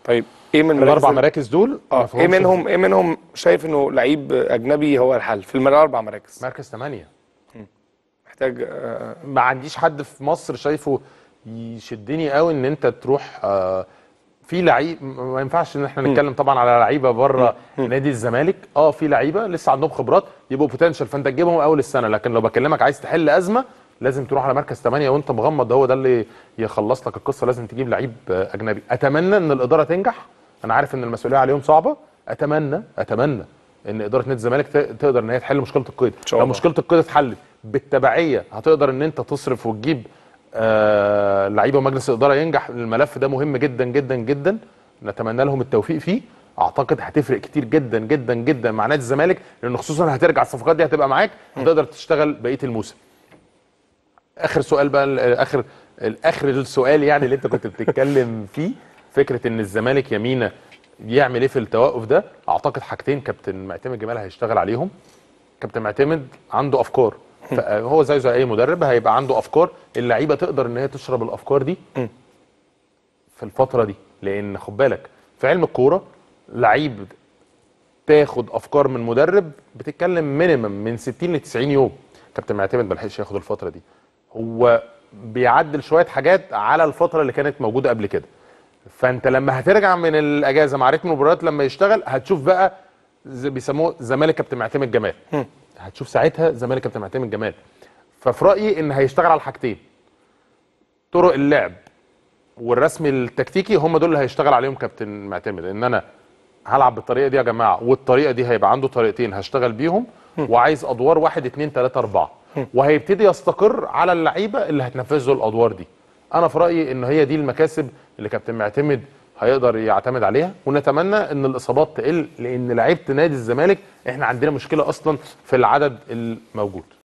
طيب ايه من الاربع ال- مراكز دول ما اه فيهمش ايه منهم ايه منهم شايف انه لعيب اجنبي هو الحل في المر- الاربع مراكز مركز 8 محتاج آه ما عنديش حد في مصر شايفه يشدني قوي ان انت تروح آه، في لعيب م- ما ينفعش ان احنا نتكلم طبعا على لعيبه بره نادي الزمالك اه في لعيبه لسه عندهم خبرات يبقوا بوتنشال فانت تجيبهم اول السنه لكن لو بكلمك عايز تحل ازمه لازم تروح على مركز 8 وانت مغمض هو ده اللي يخلص لك القصه لازم تجيب لعيب آه، اجنبي اتمنى ان الاداره تنجح انا عارف ان المسؤوليه عليهم صعبه اتمنى اتمنى ان اداره نادي الزمالك ت- تقدر ان هي تحل مشكله القيد شاء لو الله. مشكله القيد اتحلت بالتبعيه هتقدر ان انت تصرف وتجيب آه لعيبه ومجلس الاداره ينجح الملف ده مهم جدا جدا جدا نتمنى لهم التوفيق فيه اعتقد هتفرق كتير جدا جدا جدا مع نادي الزمالك لان خصوصا هترجع الصفقات دي هتبقى معاك هتقدر تشتغل بقيه الموسم اخر سؤال بقى ال- اخر الاخر السؤال يعني اللي انت كنت بتتكلم فيه فكره ان الزمالك يمينه يعمل ايه في التوقف ده اعتقد حاجتين كابتن معتمد جمال هيشتغل عليهم كابتن معتمد عنده افكار هو زي زي اي مدرب هيبقى عنده افكار اللعيبه تقدر ان هي تشرب الافكار دي في الفتره دي لان خد بالك في علم الكوره لعيب تاخد افكار من مدرب بتتكلم مينيمم من 60 ل 90 يوم كابتن معتمد ما لحقش ياخد الفتره دي هو بيعدل شويه حاجات على الفتره اللي كانت موجوده قبل كده فانت لما هترجع من الاجازه مع رتم المباريات لما يشتغل هتشوف بقى زي بيسموه زمالك كابتن معتمد جمال هتشوف ساعتها زمالك كابتن معتمد جمال ففي رايي ان هيشتغل على الحاجتين طرق اللعب والرسم التكتيكي هم دول اللي هيشتغل عليهم كابتن معتمد ان انا هلعب بالطريقه دي يا جماعه والطريقه دي هيبقى عنده طريقتين هشتغل بيهم وعايز ادوار واحد اتنين تلاته اربعه وهيبتدي يستقر على اللعيبه اللي هتنفذ له الادوار دي انا في رايي ان هي دي المكاسب اللي كابتن معتمد هيقدر يعتمد عليها ونتمنى ان الاصابات تقل لان لعيبه نادي الزمالك احنا عندنا مشكله اصلا في العدد الموجود